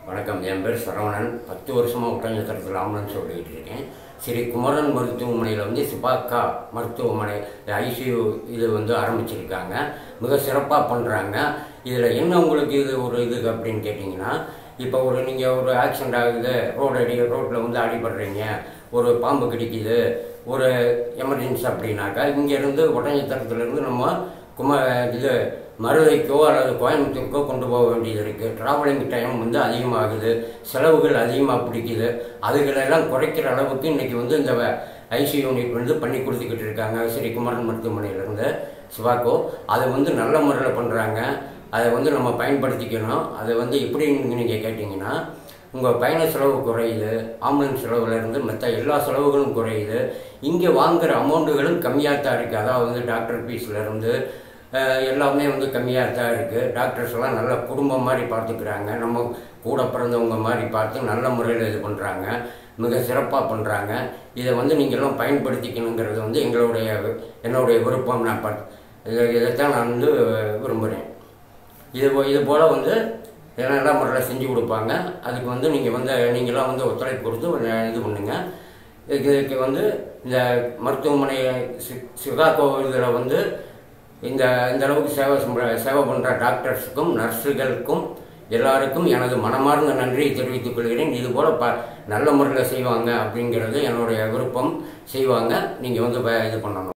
வணக்கம் என் பேர் சரவணன் பத்து வருஷமாக ஒட்டஞ்சத்திரத்தில் ஆம்புலன்ஸ் ஓடிக்கிட்டு இருக்கேன் ஸ்ரீ குமரன் மருத்துவமனையில் வந்து சிபாக்கா மருத்துவமனை ஐசியூ இது வந்து ஆரம்பிச்சிருக்காங்க மிக சிறப்பாக பண்ணுறாங்க இதில் என்ன உங்களுக்கு இது ஒரு இது அப்படின்னு கேட்டிங்கன்னா இப்போ ஒரு நீங்கள் ஒரு ஆக்சிடென்ட் ஆகுது ரோடு அடி ரோட்டில் வந்து அடிபடுறீங்க ஒரு பாம்பு கடிக்குது ஒரு எமர்ஜென்சி அப்படின்னாக்கா இங்கேருந்து ஒட்டஞ்சத்திரத்துலேருந்து நம்ம கும இது மதுரைக்கோ அல்லது கோயம்புத்தூருக்கோ கொண்டு போக வேண்டியது இருக்குது ட்ராவலிங் டைம் வந்து அதிகமாகுது செலவுகள் அதிகமாக பிடிக்குது அதுகளெல்லாம் குறைக்கிற அளவுக்கு இன்றைக்கி வந்து இந்த ஐசி யூனிட் வந்து பண்ணி கொடுத்துக்கிட்டு இருக்காங்க ஸ்ரீ குமரன் மருத்துவமனையிலேருந்து சிவாக்கோ அதை வந்து நல்ல முறையில் பண்ணுறாங்க அதை வந்து நம்ம பயன்படுத்திக்கணும் அதை வந்து எப்படின்னு நீங்கள் கேட்டிங்கன்னா உங்கள் பயண செலவு குறையுது ஆம்புலன்ஸ் செலவுலேருந்து மற்ற எல்லா செலவுகளும் குறையுது இங்கே வாங்குகிற அமௌண்ட்டுகளும் கம்மியாக தான் இருக்குது அதாவது வந்து டாக்டர் ஃபீஸ்லேருந்து எல்லாமே வந்து கம்மியாக தான் இருக்குது டாக்டர்ஸ் எல்லாம் நல்ல குடும்பம் மாதிரி பார்த்துக்கிறாங்க நம்ம கூட பிறந்தவங்க மாதிரி பார்த்து நல்ல முறையில் இது பண்ணுறாங்க மிக சிறப்பாக பண்ணுறாங்க இதை வந்து நீங்களும் பயன்படுத்திக்கணுங்கிறது வந்து எங்களுடைய என்னுடைய விருப்பம் நான் பட் இதை இதைத்தான் நான் வந்து விரும்புகிறேன் இது போ இது போல் வந்து இதெல்லாம் நல்ல முறையில் செஞ்சு கொடுப்பாங்க அதுக்கு வந்து நீங்கள் வந்து நீங்களாம் வந்து ஒத்துழைப்பு கொடுத்து இது பண்ணுங்கள் இதுக்கு வந்து இந்த மருத்துவமனை சி சிகாகோ இதில் வந்து இந்த இந்த அளவுக்கு சேவை சேவை பண்ணுற டாக்டர்ஸுக்கும் நர்ஸுகளுக்கும் எல்லாருக்கும் எனது மனமார்ந்த நன்றியை தெரிவித்துக் கொள்கிறேன் இது போல் ப நல்ல முறையில் செய்வாங்க அப்படிங்கிறது என்னுடைய விருப்பம் செய்வாங்க நீங்கள் வந்து இது பண்ணணும்